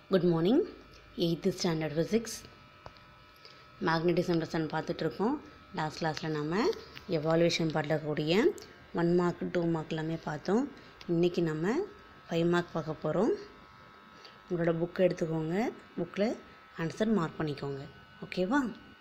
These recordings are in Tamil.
Good morning eighth standard physics magnetism lesson பார்த்துட்ருக்கோம் லாஸ்ட் கிளாஸில் நம்ம எவாலுவேஷன் பண்ணக்கூடிய ஒன் மார்க் டூ மார்க் எல்லாமே பார்த்தோம் இன்றைக்கி நம்ம ஃபைவ் மார்க் பார்க்க போகிறோம் உங்களோட புக் எடுத்துக்கோங்க புக்கில் ஆன்சர் மார்க் பண்ணிக்கோங்க ஓகேவா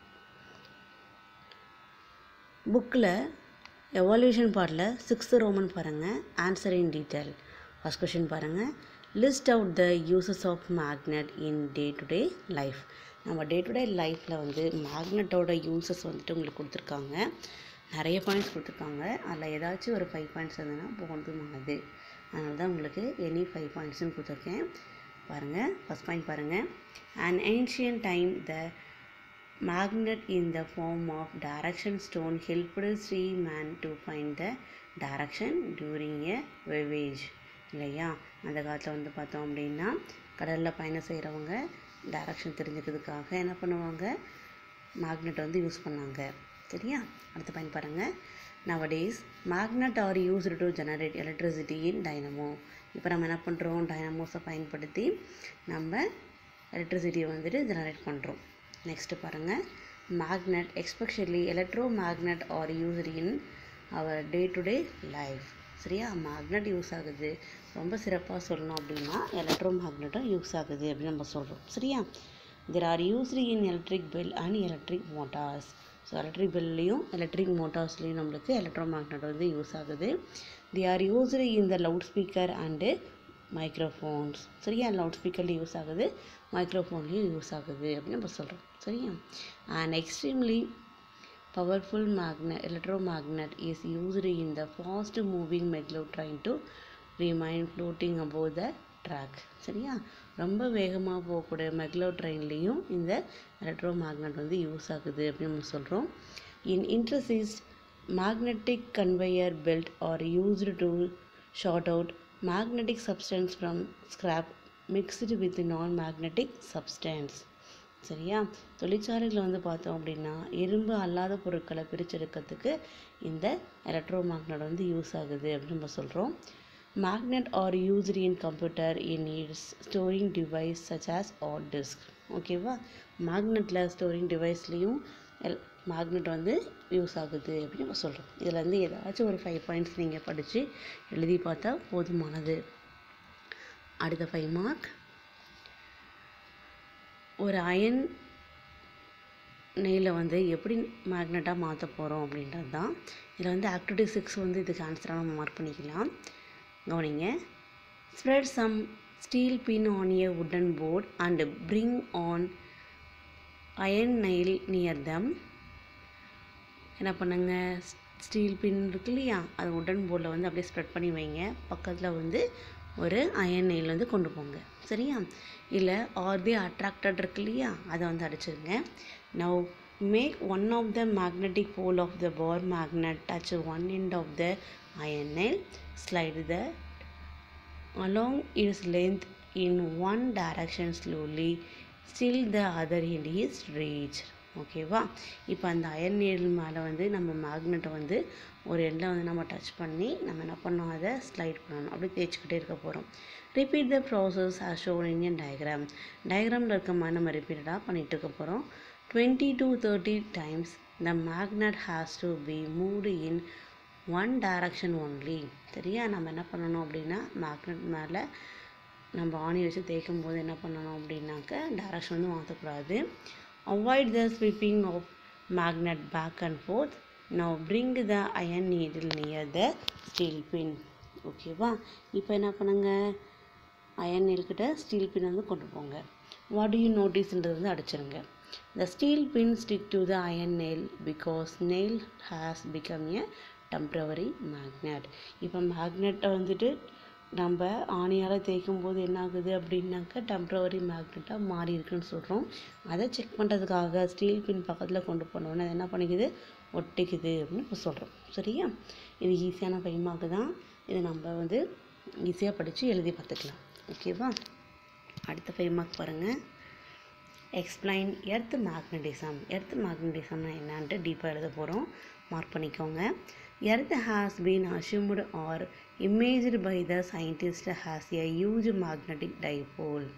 புக்கில் எவால்யூஷன் பார்ட்டில் சிக்ஸ்த்து ரோமன் பாருங்கள் answer in detail first question பாருங்கள் list out the uses of magnet in day to day life நம்ம டே டு டே லைஃப்பில் வந்து மேக்னெட்டோட யூசஸ் வந்துட்டு உங்களுக்கு கொடுத்துருக்காங்க நிறைய பாயிண்ட்ஸ் கொடுத்துருக்காங்க அதில் ஏதாச்சும் ஒரு ஃபைவ் பாயிண்ட்ஸ் இருந்ததுன்னா போதுமானது அதனால தான் உங்களுக்கு எனி ஃபைவ் பாயிண்ட்ஸ்னு கொடுத்துருக்கேன் பாருங்கள் ஃபஸ்ட் பாயிண்ட் பாருங்கள் and ancient time the magnet in the form of direction stone helped three men to find the direction during a voyage இல்லையா அந்த காலத்தில் வந்து பார்த்தோம் அப்படின்னா கடலில் பயணம் செய்கிறவங்க டைரக்ஷன் தெரிஞ்சுக்கிறதுக்காக என்ன பண்ணுவாங்க மேக்னெட் வந்து யூஸ் பண்ணாங்க சரியா அடுத்த பயன் பாருங்கள் nowadays magnet are used to generate electricity in dynamo இப்போ நம்ம என்ன பண்ணுறோம் டைனமோஸை பயன்படுத்தி நம்ம எலக்ட்ரிசிட்டியை வந்துட்டு ஜெனரேட் பண்ணுறோம் நெக்ஸ்ட்டு பாருங்கள் magnet especially electro magnet are used in our day to day life சரியா மேக்னெட் யூஸ் ஆகுது ரொம்ப சிறப்பாக சொல்லணும் அப்படின்னா எலக்ட்ரோ மேக்னெட்டும் யூஸ் ஆகுது அப்படின்னு நம்ம சொல்கிறோம் சரியா there are used in electric bell and electric motors so electric பெல்லையும் எலக்ட்ரிக் மோட்டார்ஸ்லேயும் நம்மளுக்கு எலக்ட்ரோ மேக்னெட் வந்து யூஸ் ஆகுது they are used in the loud speaker and microphones சரியா லவுட் ஸ்பீக்கர்லேயும் யூஸ் ஆகுது மைக்ரோஃபோன்லேயும் யூஸ் ஆகுது அப்படின்னு நம்ம சொல்கிறோம் சரியா and extremely powerful magnet electro magnet is used in the fast moving maglev train to remain floating above the track சரியா ரொம்ப வேகமாக போகக்கூடிய மெக்லோ ட்ரெயின்லேயும் இந்த எலக்ட்ரோ மேக்னெட் வந்து யூஸ் ஆகுது அப்படின்னு நம்ம சொல்கிறோம் in industries magnetic conveyor belt are used to sort out magnetic substance from scrap mixed with non-magnetic substance சரியா தொழிற்சாலைகளில் வந்து பார்த்தோம் அப்படின்னா இரும்பு அல்லாத பொருட்களை பிரிச்செடுக்கிறதுக்கு இந்த எலக்ட்ரோ மேக்னெட் வந்து யூஸ் ஆகுது அப்படின்னு நம்ம சொல்கிறோம் magnet are used in computer in its storing device such as hard disk ஓகேவா மேக்னெட்டில் ஸ்டோரிங் டிவைஸ்லேயும் எல் மேக்னெட் வந்து யூஸ் ஆகுது அப்படின்னு நம்ம சொல்கிறோம் இதில் வந்து ஏதாச்சும் ஒரு ஃபைவ் பாயிண்ட்ஸ் நீங்கள் படித்து எழுதி பார்த்தா போதுமானது அடுத்த ஃபைவ் மார்க் ஒரு அயன் நெயிலை வந்து எப்படி மேக்னெட்டாக மாற்ற போகிறோம் அப்படின்றது தான் இதில் வந்து ஆக்டிவிட்டி சிக்ஸ் வந்து இதுக்கு ஆன்சராக நம்ம மார்க் பண்ணிக்கலாம் கவனிங்க spread some steel pin on a wooden board and bring an iron nail near them என்ன பண்ணுங்க ஸ்டீல் பின் இருக்கு இல்லையா அது உடன் போர்டில் வந்து அப்படியே ஸ்ப்ரெட் பண்ணி வைங்க பக்கத்தில் வந்து ஒரு அயன் நெயில் வந்து கொண்டு போங்க சரியா இல்லை ஆர் தி அட்ராக்டட் இருக்கு இல்லையா அதை வந்து அடிச்சிருங்க now make one of the magnetic pole of the bar magnet touch one end of the iron nail slide the along its length in one direction slowly still the other end is reach ஓகேவா இப்போ அந்த அயன் நீடில் மேலே வந்து நம்ம மேக்னெட்டை வந்து ஒரு எண்டில் வந்து நம்ம டச் பண்ணி நம்ம என்ன பண்ணோம் அதை ஸ்லைட் பண்ணணும் அப்படி தேய்ச்சிக்கிட்டே இருக்க போகிறோம் repeat the process as shown in an diagram டயக்ராமில் இருக்க மாதிரி நம்ம ரிப்பீட்டடாக பண்ணிகிட்டு இருக்க போகிறோம் twenty to thirty times the magnet has to be moved in one direction only சரியா நம்ம என்ன பண்ணணும் அப்படின்னா மேக்னெட் மேலே நம்ம ஆணி வச்சு தேய்க்கும் போது என்ன பண்ணணும் அப்படின்னாக்க டைரக்ஷன் வந்து மாற்றக்கூடாது avoid the sweeping of magnet back and forth now bring the iron needle near the steel pin ஓகேவா இப்போ என்ன பண்ணுங்க அயன் நீல்கிட்ட ஸ்டீல் பின் வந்து கொண்டு போங்க வாட் டு யூ நோட்டீஸ்ன்றது வந்து அடிச்சிருங்க the steel pin stick to the iron nail because nail has become a temporary magnet இப்போ மேக்னெட்டை வந்துட்டு நம்ம ஆணியால் தேய்க்கும் போது என்ன ஆகுது அப்படின்னாக்கா டெம்ப்ரவரி மேக்னெட்டாக மாறி இருக்குன்னு சொல்கிறோம் அதை செக் பண்ணுறதுக்காக ஸ்டீல் பின் பக்கத்தில் கொண்டு போனோன்னே அது என்ன பண்ணிக்குது ஒட்டிக்குது அப்படின்னு நம்ம சொல்கிறோம் சரியா இது ஈஸியான பையமாக்கு தான் இதை நம்ம வந்து ஈஸியாக படித்து எழுதி பார்த்துக்கலாம் ஓகேவா அடுத்த ஃபைவ் மார்க் பாருங்கள் எக்ஸ்பிளைன் எர்த் மேக்னட்டிசம் எர்த் மேக்னட்டிசம்னா என்னான்ட்டு டீப்பாக எழுத போகிறோம் மார்க் பண்ணிக்கோங்க earth has been assumed or imaged by the scientist has a huge magnetic dipole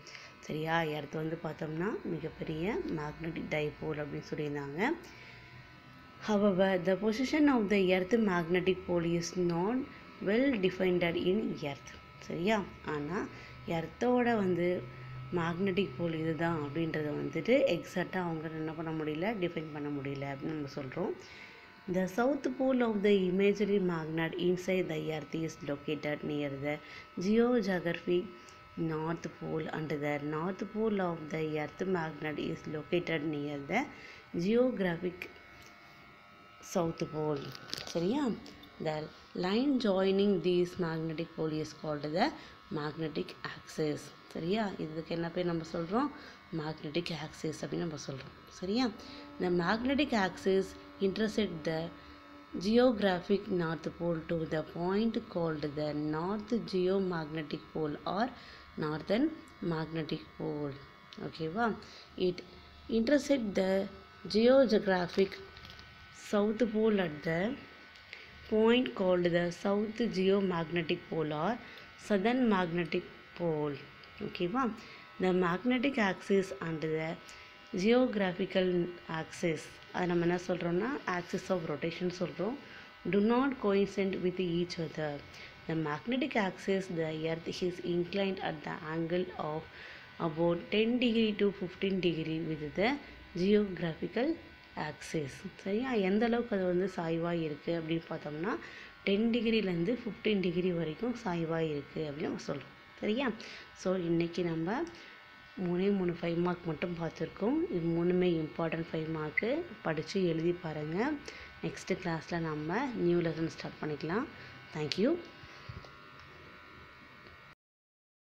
சரியா எர்த் வந்து பார்த்தோம்னா மிகப்பெரிய மேக்னெட்டிக் டைபோல் அப்படின்னு சொல்லியிருந்தாங்க However, the position of the earth magnetic pole is not well defined in earth. சரியா ஆனால் எர்த்தோட வந்து மேக்னெட்டிக் போல் இதுதான் அப்படின்றத வந்துட்டு எக்ஸாக்டாக அவங்க என்ன பண்ண முடியல டிஃபைன் பண்ண முடியல அப்படின்னு நம்ம சொல்கிறோம் The south pole of the imaginary magnet inside the earth is located near the geographic north pole and the north pole of the earth magnet is located near the geographic south pole சரியா the line joining these magnetic pole is called the magnetic axis சரியா இதுக்கு என்ன பேர் நம்ம சொல்கிறோம் magnetic axis அப்படின்னு நம்ம சொல்கிறோம் சரியா the magnetic axis intersect the geographic north pole to the point called the north geomagnetic pole or northern magnetic pole ஓகேவா it intersect the geographic south pole at the point called the south geomagnetic pole or southern magnetic pole ஓகேவா the magnetic axis and the geographical axis அது நம்ம என்ன சொல்கிறோம்னா axis of rotation சொல்கிறோம் do not coincide with each other the magnetic axis the earth is inclined at the angle of about 10 degree to 15 degree with the geographical axis சரியா எந்த அளவுக்கு அது வந்து சாய்வாக இருக்குது அப்படின்னு பார்த்தோம்னா டென் டிகிரிலேருந்து ஃபிஃப்டீன் டிகிரி வரைக்கும் சாய்வாக இருக்குது அப்படின்னு நம்ம சொல்கிறோம் சரியா ஸோ இன்றைக்கி நம்ம மூணே மூணு ஃபைவ் மார்க் மட்டும் பார்த்துருக்கோம் இது மூணுமே இம்பார்ட்டன்ட் ஃபைவ் மார்க்கு படித்து எழுதி பாருங்கள் நெக்ஸ்ட்டு கிளாஸில் நம்ம நியூ லெசன் ஸ்டார்ட் பண்ணிக்கலாம் தேங்க்யூ